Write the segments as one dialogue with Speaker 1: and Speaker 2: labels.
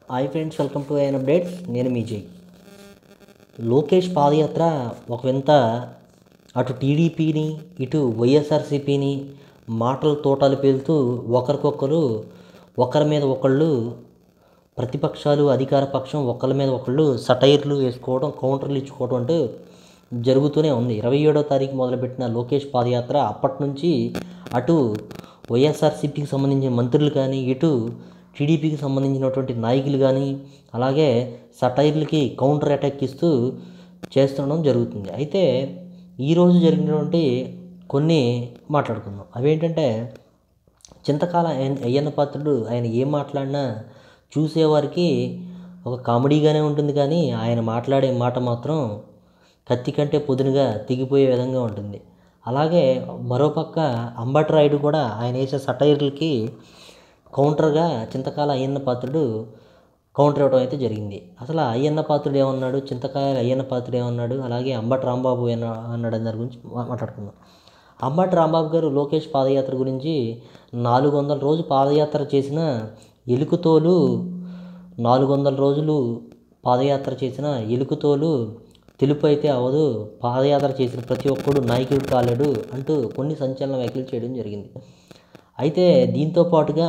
Speaker 1: hi friends welcome to IN updates నేను మీ జై లోకేష్ పాదయాత్ర ఒక వింత అటు టీడీపీని ఇటు వైఎస్ఆర్సీపీని మాటల తోటలు పేలుతూ ఒకరికొకరు ఒకరి మీద ఒకళ్ళు ప్రతిపక్షాలు అధికార పక్షం ఒకరి మీద ఒకళ్ళు సటైర్లు వేసుకోవడం కౌంటర్లు ఇచ్చుకోవడం అంటూ జరుగుతూనే ఉంది ఇరవై ఏడో తారీఖు మొదలుపెట్టిన లోకేష్ పాదయాత్ర అప్పటి నుంచి అటు వైఎస్ఆర్సీపీకి సంబంధించిన మంత్రులు కానీ ఇటు టీడీపీకి సంబంధించినటువంటి నాయకులు కానీ అలాగే సటైర్లకి కౌంటర్ అటాక్ ఇస్తూ చేస్తుండడం జరుగుతుంది అయితే ఈరోజు జరిగినటువంటి కొన్ని మాట్లాడుకుందాం అవేంటంటే చింతకాల ఆయన- అయ్యన్న పాత్రుడు ఆయన ఏం మాట్లాడినా చూసేవారికి ఒక కామెడీగానే ఉంటుంది కానీ ఆయన మాట్లాడే మాట మాత్రం కత్తి కంటే పొదునుగా తెగిపోయే విధంగా ఉంటుంది అలాగే మరోపక్క అంబటి రాయుడు కూడా ఆయన వేసే సటైర్లకి కౌంటర్గా చింతకాల అయ్యన్న పాత్రుడు కౌంటర్ ఇవ్వడం అయితే జరిగింది అసలు ఆ అయ్యన్న పాత్రుడు ఏమన్నాడు చింతకాయ అయ్యన్న పాత్రుడు ఏమన్నాడు అలాగే అంబటి రాంబాబు ఏమన్నా అన్నాడు దాని గురించి మా- మాట్లాడుకుందాం అంబటి రాంబాబు గారు లోకేష్ పాదయాత్ర గురించి నాలుగు వందల రోజు పాదయాత్ర చేసిన ఎలుకతోలు నాలుగు వందల రోజులు పాదయాత్ర చేసిన ఎలుకతోలు తెలుపు అయితే అవదు పాదయాత్ర చేసిన ప్రతి ఒక్కడు నాయకుడు కాలేడు అంటూ కొన్ని సంచలన వ్యాఖ్యలు చేయడం జరిగింది అయితే దీంతో పాటుగా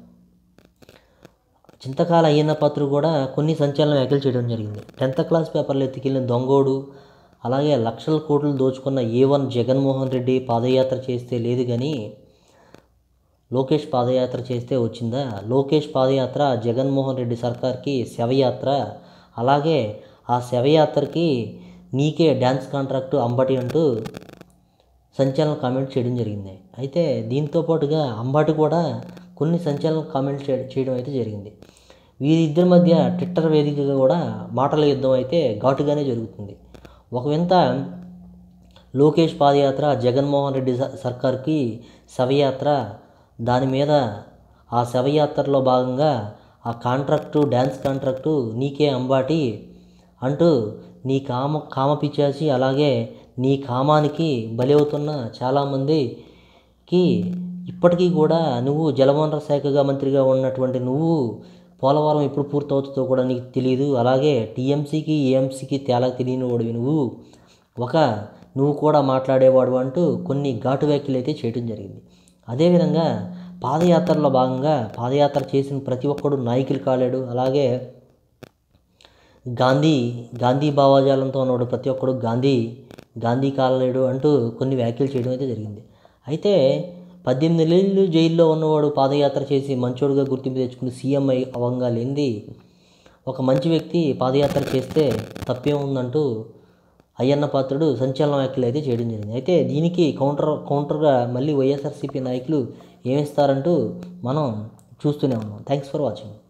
Speaker 1: చింతకాల అయ్యన్న పాత్ర కూడా కొన్ని సంచలన వ్యాఖ్యలు చేయడం జరిగింది టెన్త్ క్లాస్ పేపర్లు ఎత్తుకెళ్ళిన దొంగోడు అలాగే లక్షల కోట్లు దోచుకున్న ఏ వన్ జగన్మోహన్ రెడ్డి పాదయాత్ర చేస్తే లేదు కానీ లోకేష్ పాదయాత్ర చేస్తే వచ్చిందా లోకేష్ పాదయాత్ర జగన్మోహన్ రెడ్డి సర్కార్కి శవయాత్ర అలాగే ఆ శవయాత్రకి నీకే డ్యాన్స్ కాంట్రాక్టు అంబటి అంటూ సంచలన కామెంట్ చేయడం జరిగింది అయితే దీంతో పాటుగా అంబటి కూడా కొన్ని సంచలన కామెంట్స్ చే- చేయడం అయితే జరిగింది వీరిద్దరి మధ్య ట్విట్టర్ వేదికగా కూడా మాటల యుద్ధం అయితే ఘాటుగానే జరుగుతుంది ఒక వింత లోకేష్ పాదయాత్ర జగన్మోహన్ రెడ్డి స- సర్కార్కి శవయాత్ర దాని మీద ఆ శవయాత్రలో భాగంగా ఆ కాంట్రాక్టు డ్యాన్స్ కాంట్రాక్టు నీకే అంబాటి అంటూ నీ కామ కామ పిచ్చాచి అలాగే నీ కామానికి బలి అవుతున్న చాలామందికి ఇప్పటికీ కూడా నువ్వు జలవనరుల శాఖగా మంత్రిగా ఉన్నటువంటి నువ్వు పోలవరం ఎప్పుడు పూర్తవుతుందో కూడా నీకు తెలియదు అలాగే టీఎంసీకి ఏఎంసీకి తేలా తెలియని వాడివి నువ్వు ఒక నువ్వు కూడా మాట్లాడేవాడు అంటూ కొన్ని ఘాటు వ్యాఖ్యలు అయితే చేయడం జరిగింది అదేవిధంగా పాదయాత్రలో భాగంగా పాదయాత్ర చేసిన ప్రతి ఒక్కడు నాయకులు కాలేడు అలాగే గాంధీ గాంధీ భావాజాలంతో ఉన్నాడు ప్రతి ఒక్కడు గాంధీ గాంధీ కాలేడు అంటూ కొన్ని వ్యాఖ్యలు చేయడం అయితే జరిగింది అయితే పద్దెనిమిది నెలలు జైల్లో ఉన్నవాడు పాదయాత్ర చేసి మంచోడుగా గుర్తింపు తెచ్చుకుని సీఎం అయి అవంగా లేనిది ఒక మంచి వ్యక్తి పాదయాత్ర చేస్తే తప్పేం ఉందంటూ అయ్యన్న పాత్రుడు సంచలన వ్యాఖ్యలు అయితే చేయడం జరిగింది అయితే దీనికి కౌంటర్ కౌంటర్గా మళ్ళీ వైఎస్ఆర్సీపీ నాయకులు ఏమిస్తారంటూ మనం చూస్తూనే ఉన్నాం థ్యాంక్స్ ఫర్ వాచింగ్